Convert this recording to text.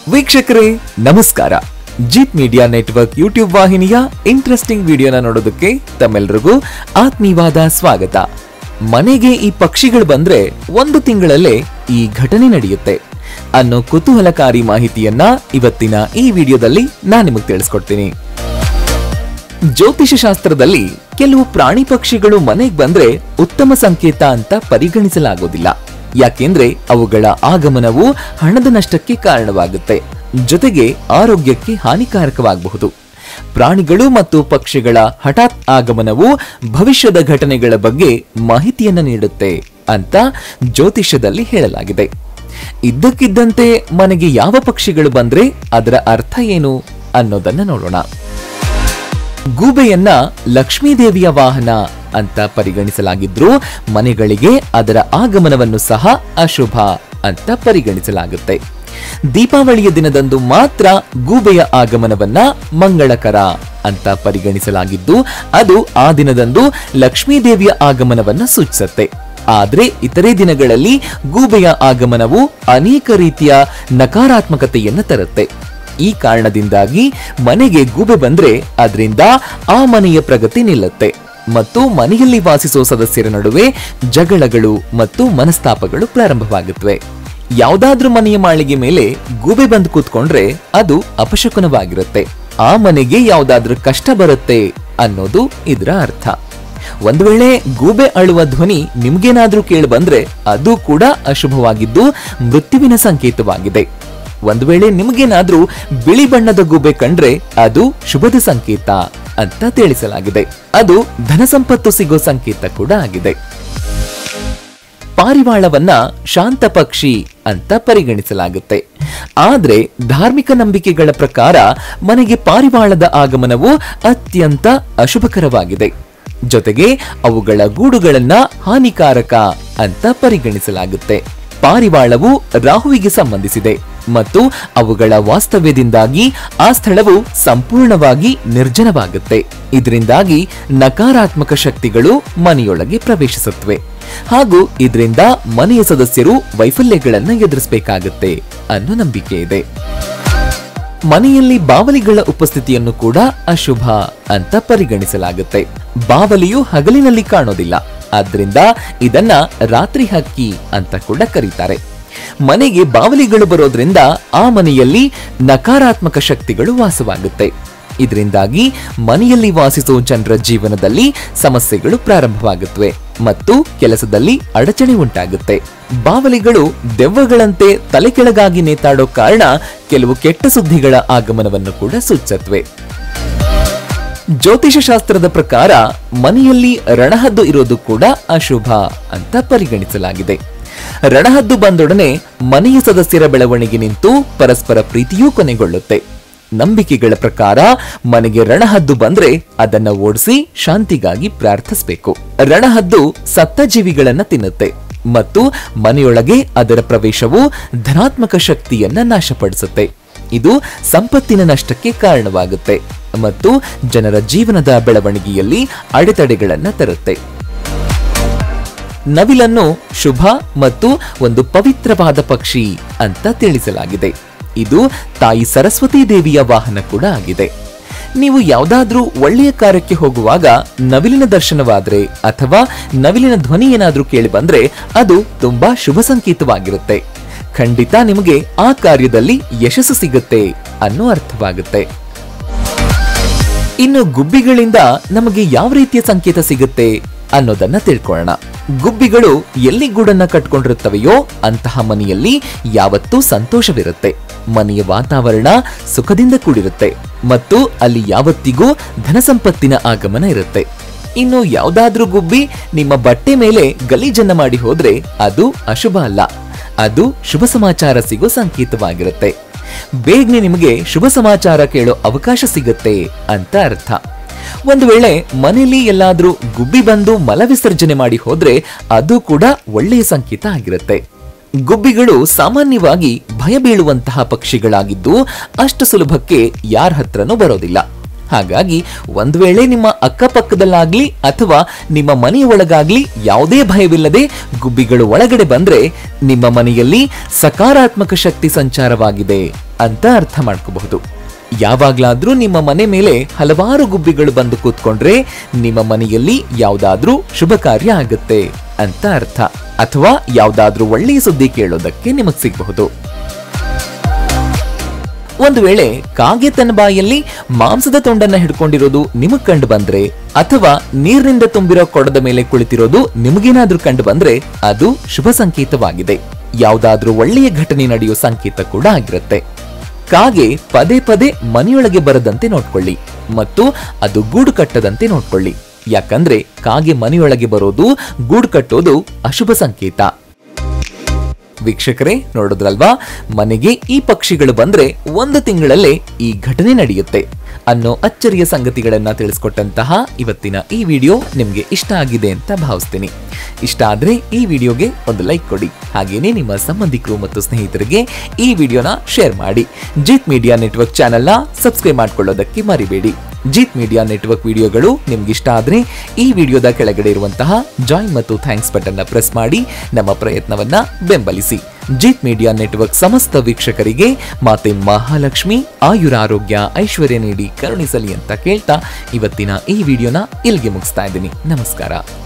ವೀಕ್ಷಕರೇ ನಮಸ್ಕಾರ Jeet media network YouTube ವಾಹಿನಿಯ ಇಂಟ್ರೆಸ್ಟಿಂಗ್ ವಿಡಿಯೋನ ನೋಡೋದಕ್ಕೆ ತಮ್ಮೆಲ್ಲರಿಗೂ ಆತ್ಮೀಯವಾದ ಸ್ವಾಗತ ಮನೆಗೆ ಈ ಪಕ್ಷಿಗಳು ಬಂದ್ರೆ ಒಂದು ತಿಂಗಳಲ್ಲೇ ಈ ಘಟನೆ ನಡೆಯುತ್ತೆ ಅನ್ನೋ ಕುತೂಹಲಕಾರಿ ಮಾಹಿತಿಯನ್ನ ಇವತ್ತಿನ ಈ ವಿಡಿಯೋದಲ್ಲಿ ನಾನು ನಿಮಗೆ ತಿಳಿಸ್ಕೊಡ್ತೀನಿ ಜ್ಯೋತಿಷ ಶಾಸ್ತ್ರದಲ್ಲಿ ಕೆಲವು ಪ್ರಾಣಿ ಪಕ್ಷಿಗಳು ಮನೆಗೆ ಬಂದ್ರೆ ಉತ್ತಮ ಸಂಕೇತ ಅಂತ ಪರಿಗಣಿಸಲಾಗೋದಿಲ್ಲ ಯಾಕೆಂದ್ರೆ ಅವುಗಳ ಆಗಮನವು ಹಣದ ನಷ್ಟಕ್ಕೆ ಕಾರಣವಾಗುತ್ತೆ ಜೊತೆಗೆ ಆರೋಗ್ಯಕ್ಕೆ ಹಾನಿಕಾರಕವಾಗಬಹುದು ಪ್ರಾಣಿಗಳು ಮತ್ತು ಪಕ್ಷಿಗಳ ಹಠಾತ್ ಆಗಮನವು ಭವಿಷ್ಯದ ಘಟನೆಗಳ ಬಗ್ಗೆ ಮಾಹಿತಿಯನ್ನ ನೀಡುತ್ತೆ ಅಂತ ಜ್ಯೋತಿಷ್ಯದಲ್ಲಿ ಹೇಳಲಾಗಿದೆ ಇದ್ದಕ್ಕಿದ್ದಂತೆ ಮನೆಗೆ ಯಾವ ಪಕ್ಷಿಗಳು ಬಂದ್ರೆ ಅದರ ಅರ್ಥ ಏನು ಅನ್ನೋದನ್ನ ನೋಡೋಣ ಗೂಬೆಯನ್ನ ಲಕ್ಷ್ಮೀದೇವಿಯ ವಾಹನ ಅಂತ ಪರಿಗಣಿಸಲಾಗಿದ್ರೂ ಮನೆಗಳಿಗೆ ಅದರ ಆಗಮನವನ್ನು ಸಹ ಅಶುಭ ಅಂತ ಪರಿಗಣಿಸಲಾಗುತ್ತೆ ದೀಪಾವಳಿಯ ದಿನದಂದು ಮಾತ್ರ ಗೂಬೆಯ ಆಗಮನವನ್ನ ಮಂಗಳಕರ ಅಂತ ಪರಿಗಣಿಸಲಾಗಿದ್ದು ಅದು ಆ ದಿನದಂದು ಲಕ್ಷ್ಮೀದೇವಿಯ ಆಗಮನವನ್ನ ಸೂಚಿಸುತ್ತೆ ಆದ್ರೆ ಇತರೆ ದಿನಗಳಲ್ಲಿ ಗೂಬೆಯ ಆಗಮನವು ಅನೇಕ ರೀತಿಯ ನಕಾರಾತ್ಮಕತೆಯನ್ನ ತರುತ್ತೆ ಈ ಕಾರಣದಿಂದಾಗಿ ಮನೆಗೆ ಗೂಬೆ ಬಂದ್ರೆ ಅದರಿಂದ ಆ ಮನೆಯ ಪ್ರಗತಿ ನಿಲ್ಲುತ್ತೆ ಮತ್ತು ಮನೆಯಲ್ಲಿ ವಾಸಿಸೋ ಸದಸ್ಯರ ನಡುವೆ ಜಗಳಗಳು ಮತ್ತು ಮನಸ್ತಾಪಗಳು ಪ್ರಾರಂಭವಾಗುತ್ತವೆ ಯಾವ್ದಾದ್ರೂ ಮನೆಯ ಮಾಳಿಗೆ ಮೇಲೆ ಗೂಬೆ ಬಂದು ಕೂತ್ಕೊಂಡ್ರೆ ಅದು ಅಪಶಕುನವಾಗಿರುತ್ತೆ ಆ ಮನೆಗೆ ಯಾವ್ದಾದ್ರೂ ಕಷ್ಟ ಬರುತ್ತೆ ಅನ್ನೋದು ಇದರ ಅರ್ಥ ಒಂದು ವೇಳೆ ಗೂಬೆ ಅಳುವ ಧ್ವನಿ ನಿಮ್ಗೇನಾದ್ರೂ ಕೇಳಿ ಬಂದ್ರೆ ಅದು ಕೂಡ ಅಶುಭವಾಗಿದ್ದು ಮೃತ್ಯುವಿನ ಸಂಕೇತವಾಗಿದೆ ಒಂದು ವೇಳೆ ನಿಮಗೇನಾದ್ರೂ ಬಿಳಿ ಬಣ್ಣದ ಗೂಬೆ ಕಂಡ್ರೆ ಅದು ಶುಭದ ಸಂಕೇತ ಅಂತ ತಿಳಿಸಲಾಗಿದೆ ಅದು ಧನ ಸಂಪತ್ತು ಸಿಗೋ ಸಂಕೇತ ಕೂಡ ಆಗಿದೆ ಪಾರಿವಾಳವನ್ನ ಶಾಂತ ಪಕ್ಷಿ ಅಂತ ಪರಿಗಣಿಸಲಾಗುತ್ತೆ ಆದ್ರೆ ಧಾರ್ಮಿಕ ನಂಬಿಕೆಗಳ ಪ್ರಕಾರ ಮನೆಗೆ ಪಾರಿವಾಳದ ಆಗಮನವು ಅತ್ಯಂತ ಅಶುಭಕರವಾಗಿದೆ ಜೊತೆಗೆ ಅವುಗಳ ಗೂಡುಗಳನ್ನ ಹಾನಿಕಾರಕ ಅಂತ ಪರಿಗಣಿಸಲಾಗುತ್ತೆ ಪಾರಿವಾಳವು ರಾಹುವಿಗೆ ಸಂಬಂಧಿಸಿದೆ ಮತ್ತು ಅವುಗಳ ವಾಸ್ತವ್ಯದಿಂದಾಗಿ ಆ ಸ್ಥಳವು ಸಂಪೂರ್ಣವಾಗಿ ನಿರ್ಜನವಾಗುತ್ತೆ ಇದರಿಂದಾಗಿ ನಕಾರಾತ್ಮಕ ಶಕ್ತಿಗಳು ಮನೆಯೊಳಗೆ ಪ್ರವೇಶಿಸುತ್ತವೆ ಹಾಗೂ ಇದರಿಂದ ಮನೆಯ ಸದಸ್ಯರು ವೈಫಲ್ಯಗಳನ್ನ ಎದುರಿಸಬೇಕಾಗುತ್ತೆ ಅನ್ನೋ ನಂಬಿಕೆ ಇದೆ ಮನೆಯಲ್ಲಿ ಬಾವಲಿಗಳ ಉಪಸ್ಥಿತಿಯನ್ನು ಕೂಡ ಅಶುಭ ಅಂತ ಪರಿಗಣಿಸಲಾಗುತ್ತೆ ಬಾವಲಿಯು ಹಗಲಿನಲ್ಲಿ ಕಾಣೋದಿಲ್ಲ ಆದ್ರಿಂದ ಇದನ್ನ ರಾತ್ರಿ ಹಕ್ಕಿ ಅಂತ ಕೂಡ ಕರೀತಾರೆ ಮನೆಗೆ ಬಾವಲಿಗಳು ಬರೋದ್ರಿಂದ ಆ ಮನೆಯಲ್ಲಿ ನಕಾರಾತ್ಮಕ ಶಕ್ತಿಗಳು ವಾಸವಾಗುತ್ತೆ ಇದರಿಂದಾಗಿ ಮನೆಯಲ್ಲಿ ವಾಸಿಸೋ ಜನರ ಜೀವನದಲ್ಲಿ ಸಮಸ್ಯೆಗಳು ಪ್ರಾರಂಭವಾಗುತ್ತವೆ ಮತ್ತು ಕೆಲಸದಲ್ಲಿ ಅಡಚಣೆ ಉಂಟಾಗುತ್ತೆ ಬಾವಲಿಗಳು ದೆವ್ವಗಳಂತೆ ತಲೆ ಕೆಳಗಾಗಿ ನೇತಾಡೋ ಕಾರಣ ಕೆಲವು ಕೆಟ್ಟ ಸುದ್ದಿಗಳ ಆಗಮನವನ್ನು ಕೂಡ ಸೂಚಿಸುತ್ತವೆ ಜ್ಯೋತಿಷ ಶಾಸ್ತ್ರದ ಪ್ರಕಾರ ಮನೆಯಲ್ಲಿ ರಣಹದ್ದು ಇರೋದು ಕೂಡ ಅಶುಭ ಅಂತ ಪರಿಗಣಿಸಲಾಗಿದೆ ರಣಹದ್ದು ಬಂದೊಡನೆ ಮನೆಯ ಸದಸ್ಯರ ಬೆಳವಣಿಗೆ ನಿಂತು ಪರಸ್ಪರ ಪ್ರೀತಿಯೂ ಕೊನೆಗೊಳ್ಳುತ್ತೆ ನಂಬಿಕೆಗಳ ಪ್ರಕಾರ ಮನೆಗೆ ರಣಹದ್ದು ಬಂದ್ರೆ ಅದನ್ನ ಓಡಿಸಿ ಶಾಂತಿಗಾಗಿ ಪ್ರಾರ್ಥಿಸಬೇಕು ರಣಹದ್ದು ಸತ್ತ ಜೀವಿಗಳನ್ನ ತಿನ್ನುತ್ತೆ ಮತ್ತು ಮನೆಯೊಳಗೆ ಅದರ ಪ್ರವೇಶವು ಧನಾತ್ಮಕ ಶಕ್ತಿಯನ್ನ ನಾಶಪಡಿಸುತ್ತೆ ಇದು ಸಂಪತ್ತಿನ ನಷ್ಟಕ್ಕೆ ಕಾರಣವಾಗುತ್ತೆ ಮತ್ತು ಜನರ ಜೀವನದ ಬೆಳವಣಿಗೆಯಲ್ಲಿ ಅಡೆತಡೆಗಳನ್ನ ತರುತ್ತೆ ನವಿಲನ್ನು ಶುಭ ಮತ್ತು ಒಂದು ಪವಿತ್ರವಾದ ಪಕ್ಷಿ ಅಂತ ತಿಳಿಸಲಾಗಿದೆ ಇದು ತಾಯಿ ಸರಸ್ವತಿ ದೇವಿಯ ವಾಹನ ಕೂಡ ಆಗಿದೆ ನೀವು ಯಾವುದಾದ್ರೂ ಒಳ್ಳೆಯ ಕಾರ್ಯಕ್ಕೆ ಹೋಗುವಾಗ ನವಿಲಿನ ದರ್ಶನವಾದ್ರೆ ಅಥವಾ ನವಿಲಿನ ಧ್ವನಿ ಏನಾದ್ರೂ ಕೇಳಿ ಬಂದ್ರೆ ಅದು ತುಂಬಾ ಶುಭ ಸಂಕೇತವಾಗಿರುತ್ತೆ ಖಂಡಿತ ನಿಮಗೆ ಆ ಕಾರ್ಯದಲ್ಲಿ ಯಶಸ್ಸು ಸಿಗುತ್ತೆ ಅನ್ನೋ ಅರ್ಥವಾಗುತ್ತೆ ಇನ್ನು ಗುಬ್ಬಿಗಳಿಂದ ನಮಗೆ ಯಾವ ರೀತಿಯ ಸಂಕೇತ ಸಿಗುತ್ತೆ ಅನ್ನೋದನ್ನ ತಿಳ್ಕೊಳ್ಳೋಣ ಗುಬ್ಬಿಗಳು ಎಲ್ಲಿ ಗೂಡನ್ನ ಕಟ್ಕೊಂಡಿರುತ್ತವೆಯೋ ಅಂತಹ ಮನೆಯಲ್ಲಿ ಯಾವತ್ತೂ ಸಂತೋಷವಿರುತ್ತೆ ಮನೆಯ ವಾತಾವರಣ ಸುಖದಿಂದ ಕೂಡಿರುತ್ತೆ ಮತ್ತು ಅಲ್ಲಿ ಯಾವತ್ತಿಗೂ ಧನ ಸಂಪತ್ತಿನ ಆಗಮನ ಇರುತ್ತೆ ಇನ್ನು ಯಾವ್ದಾದ್ರೂ ಗುಬ್ಬಿ ನಿಮ್ಮ ಬಟ್ಟೆ ಮೇಲೆ ಗಲೀಜನ್ನ ಮಾಡಿ ಹೋದ್ರೆ ಅದು ಅಶುಭ ಅಲ್ಲ ಅದು ಶುಭ ಸಮಾಚಾರ ಸಿಗೋ ಸಂಕೇತವಾಗಿರುತ್ತೆ ಬೇಗನೆ ನಿಮಗೆ ಶುಭ ಸಮಾಚಾರ ಕೇಳೋ ಅವಕಾಶ ಸಿಗುತ್ತೆ ಅಂತ ಅರ್ಥ ಒಂದು ವೇಳೆ ಮನೆಯಲ್ಲಿ ಎಲ್ಲಾದ್ರೂ ಗುಬ್ಬಿ ಬಂದು ಮಲ ವಿಸರ್ಜನೆ ಮಾಡಿ ಹೋದ್ರೆ ಅದು ಕೂಡ ಒಳ್ಳೆಯ ಸಂಕೇತ ಆಗಿರುತ್ತೆ ಗುಬ್ಬಿಗಳು ಸಾಮಾನ್ಯವಾಗಿ ಭಯ ಬೀಳುವಂತಹ ಪಕ್ಷಿಗಳಾಗಿದ್ದು ಅಷ್ಟು ಸುಲಭಕ್ಕೆ ಯಾರ ಹತ್ರನೂ ಬರೋದಿಲ್ಲ ಹಾಗಾಗಿ ಒಂದ್ ವೇಳೆ ನಿಮ್ಮ ಅಕ್ಕಪಕ್ಕದಲ್ಲಾಗ್ಲಿ ಅಥವಾ ನಿಮ್ಮ ಮನೆಯ ಒಳಗಾಗ್ಲಿ ಯಾವುದೇ ಭಯವಿಲ್ಲದೆ ಗುಬ್ಬಿಗಳು ಒಳಗಡೆ ಬಂದ್ರೆ ನಿಮ್ಮ ಮನೆಯಲ್ಲಿ ಸಕಾರಾತ್ಮಕ ಶಕ್ತಿ ಸಂಚಾರವಾಗಿದೆ ಅಂತ ಅರ್ಥ ಮಾಡ್ಕೋಬಹುದು ಯಾವಾಗ್ಲಾದ್ರೂ ನಿಮ್ಮ ಮನೆ ಮೇಲೆ ಹಲವಾರು ಗುಬ್ಬಿಗಳು ಬಂದು ಕೂತ್ಕೊಂಡ್ರೆ ನಿಮ್ಮ ಮನೆಯಲ್ಲಿ ಯಾವ್ದಾದ್ರೂ ಶುಭ ಕಾರ್ಯ ಆಗುತ್ತೆ ಅಂತ ಅರ್ಥ ಅಥವಾ ಯಾವ್ದಾದ್ರೂ ಒಳ್ಳೆಯ ಸುದ್ದಿ ಕೇಳೋದಕ್ಕೆ ನಿಮಗ್ ಸಿಗಬಹುದು ಒಂದು ವೇಳೆ ಕಾಗೆ ತನ್ನ ಬಾಯಲ್ಲಿ ಮಾಂಸದ ತುಂಡನ್ನ ಹಿಡ್ಕೊಂಡಿರೋದು ನಿಮಗ್ ಕಂಡು ಬಂದ್ರೆ ಅಥವಾ ನೀರಿನಿಂದ ತುಂಬಿರೋ ಕೊಡದ ಮೇಲೆ ಕುಳಿತಿರೋದು ನಿಮಗೇನಾದ್ರೂ ಕಂಡು ಬಂದ್ರೆ ಅದು ಶುಭ ಸಂಕೇತವಾಗಿದೆ ಯಾವ್ದಾದ್ರೂ ಒಳ್ಳೆಯ ಘಟನೆ ನಡೆಯೋ ಸಂಕೇತ ಕೂಡ ಆಗಿರುತ್ತೆ ಕಾಗೆ ಪದೇ ಪದೇ ಮನೆಯೊಳಗೆ ಬರದಂತೆ ನೋಡ್ಕೊಳ್ಳಿ ಮತ್ತು ಅದು ಗೂಡು ಕಟ್ಟದಂತೆ ನೋಡ್ಕೊಳ್ಳಿ ಯಾಕಂದ್ರೆ ಕಾಗೆ ಮನೆಯೊಳಗೆ ಬರೋದು ಗೂಡು ಕಟ್ಟೋದು ಅಶುಭ ಸಂಕೇತ ವೀಕ್ಷಕರೇ ನೋಡಿದ್ರಲ್ವಾ ಮನೆಗೆ ಈ ಪಕ್ಷಿಗಳು ಬಂದ್ರೆ ಒಂದು ತಿಂಗಳಲ್ಲೇ ಈ ಘಟನೆ ನಡೆಯುತ್ತೆ ಅನ್ನೋ ಅಚ್ಚರಿಯ ಸಂಗತಿಗಳನ್ನ ತಿಳಿಸ್ಕೊಟ್ಟಂತಹ ಇವತ್ತಿನ ಈ ವಿಡಿಯೋ ನಿಮ್ಗೆ ಇಷ್ಟ ಆಗಿದೆ ಅಂತ ಭಾವಿಸ್ತೀನಿ ಇಷ್ಟ ಆದ್ರೆ ಈ ವಿಡಿಯೋಗೆ ಒಂದು ಲೈಕ್ ಕೊಡಿ ಹಾಗೇನೇ ನಿಮ್ಮ ಸಂಬಂಧಿಕರು ಮತ್ತು ಸ್ನೇಹಿತರಿಗೆ ಈ ವಿಡಿಯೋನ ಶೇರ್ ಮಾಡಿ ಜೀತ್ ಮೀಡಿಯಾ ನೆಟ್ವರ್ಕ್ ಚಾನೆಲ್ನ ಸಬ್ಸ್ಕ್ರೈಬ್ ಮಾಡ್ಕೊಳ್ಳೋದಕ್ಕೆ ಮರಿಬೇಡಿ ಜೀತ್ ಮೀಡಿಯಾ ನೆಟ್ವರ್ಕ್ ವಿಡಿಯೋಗಳು ನಿಮ್ಗೆ ಇಷ್ಟ ಆದ್ರೆ ಈ ವಿಡಿಯೋದ ಕೆಳಗಡೆ ಇರುವಂತಹ ಜಾಯಿನ್ ಮತ್ತು ಥ್ಯಾಂಕ್ಸ್ ಬಟನ್ ನ ಪ್ರೆಸ್ ಮಾಡಿ ನಮ್ಮ ಪ್ರಯತ್ನವನ್ನ ಬೆಂಬಲಿಸಿ ಜೀತ್ ಮೀಡಿಯಾ ನೆಟ್ವರ್ಕ್ ಸಮಸ್ತ ವೀಕ್ಷಕರಿಗೆ ಮಾತೆ ಮಹಾಲಕ್ಷ್ಮಿ ಆಯುರಾರೋಗ್ಯ ಐಶ್ವರ್ಯ ನೀಡಿ ಕರುಣಿಸಲಿ ಅಂತ ಕೇಳ್ತಾ ಇವತ್ತಿನ ಈ ವಿಡಿಯೋನ ಇಲ್ಲಿಗೆ ಮುಗಿಸ್ತಾ ಇದ್ದೀನಿ ನಮಸ್ಕಾರ